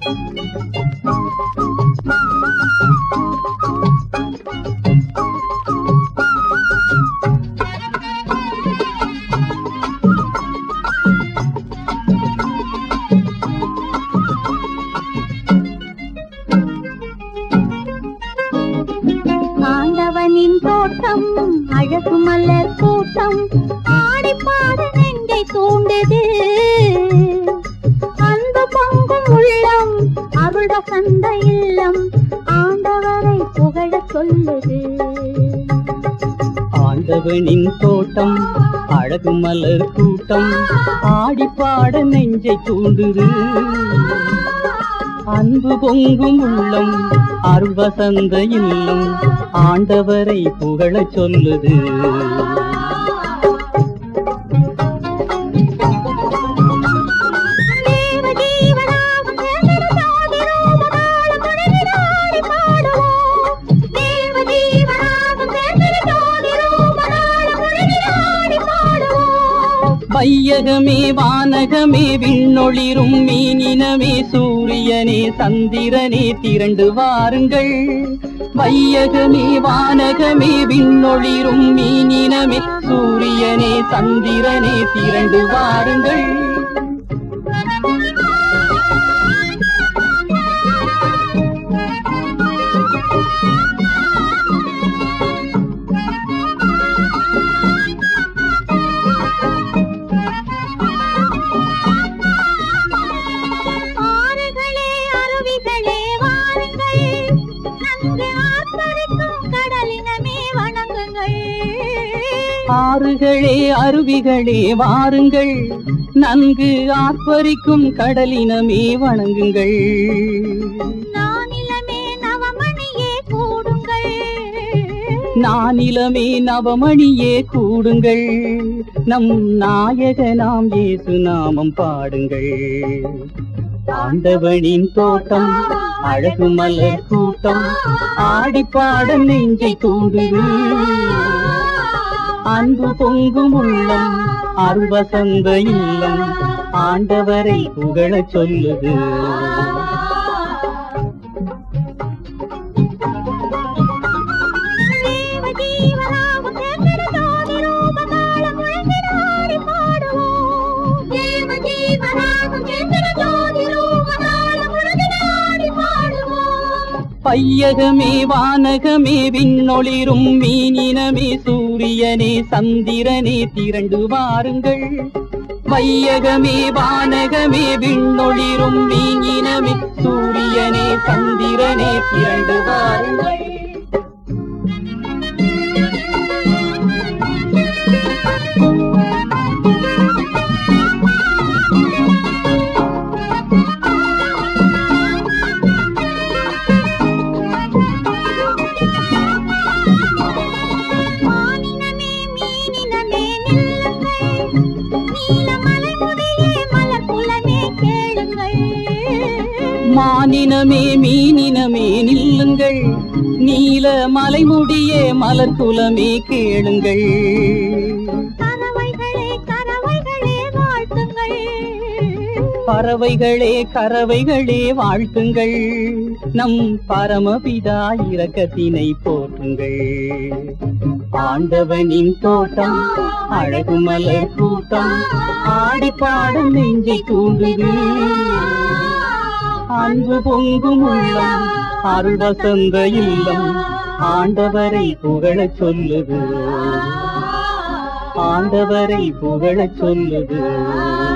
ஆண்டவனின் தோட்டம் அழகு மலர் கூட்டம் ஆடி பாட நெஞ்சை தூண்டது அன்பு பொங்கும் உள்ளம் அருட சந்த இல்லம் ஆண்டவரை புகழ சொல்லுது ஆண்டவனின் தோட்டம் அழகு மலர் கூட்டம் ஆடி பாட நெஞ்சை தூண்டுது அன்பு பொங்கும் உள்ளம் அருள் வசந்த இல்லம் ஆண்டவரை புகழச் சொல்லுது தேவ ஜீவனாகும் தேவர சாதி ரூபகாலம் துணைவிட ஆடி பாடுவோம். தேவ ஜீவனாகும் தேவர சாதி ரூபகாலம் துணைவிட ஆடி பாடுவோம். வையகமே வானகமே விண்ணொளிரும் மீனினமே சூரியனே சந்திரனே திரண்டு வாருங்கள் வையகமே வானகமே விண்ணொளிரும் மீனினமே சூரியனே சந்திரனே திரண்டு வாருங்கள் ஆறுகளே, அருவிகளே, வாருங்கள். நன்கு ஆர்ப்பரிக்கும் கடலினமே வணங்குங்கள். ஆறுகளே அருவிகளே வாருங்கள் நன்கு ஆர்ப்பரிக்கும் கடலினமே வணங்குங்கள் நானிலமே நவமணியே கூடுங்கள் நானிலமே நவமணியே கூடுங்கள் நம் நாயக நாம் இயேசு நாமம் பாடுங்கள் ஆண்டவனின் தோட்டம் அழகு மலர் கூட்டம் ஆடி பாட நெஞ்சை தூண்டுது அன்பு பொங்கும் உள்ளம் அருள் வசந்த இல்லம் ஆண்டவரை புகழச் சொல்லுது தேவ ஜீவனாகும் தேவர சாதி ரூபகாலம் முழங்கிட ஆடி பாடுவோம். தேவ ஜீவனாகும் தேவர சாதி ரூபகாலம் முழங்கிட ஆடி பாடுவோம். பையகமே வானகமே விண்ணொளிரும் மீனினமே சூரியனே சந்திரனே திரண்டு வாருங்கள் வையகமே வானகமே விண்ணொளிரும் மீனினமே சூரியனே சந்திரனே திரண்டு வாருங்கள் மானினமே மீனினமே நில்லுங்கள். நீலமலை முடியே மலர் குலமே கேளுங்கள். மானினமே மீனினமே நில்லுங்கள் நீல மலைமுடியே மலர் குலமே கேளுங்கள் கறவைகளே கறவைகளே வாழ்த்துங்கள் பறவைகளே கறவைகளே வாழ்த்துங்கள் நம் பரமபிதா இரக்கத்தினை போற்றுங்கள் ஆண்டவனின் தோட்டம் அழகு மலர் கூட்டம் ஆடி பாடும் நெஞ்சை தூண்டுது அன்பு பொங்கும் உள்ளம் அருள் வசந்த இல்லம் ஆண்டவரை புகழச் சொல்லுது ஆண்டவரை புகழச் சொல்லுது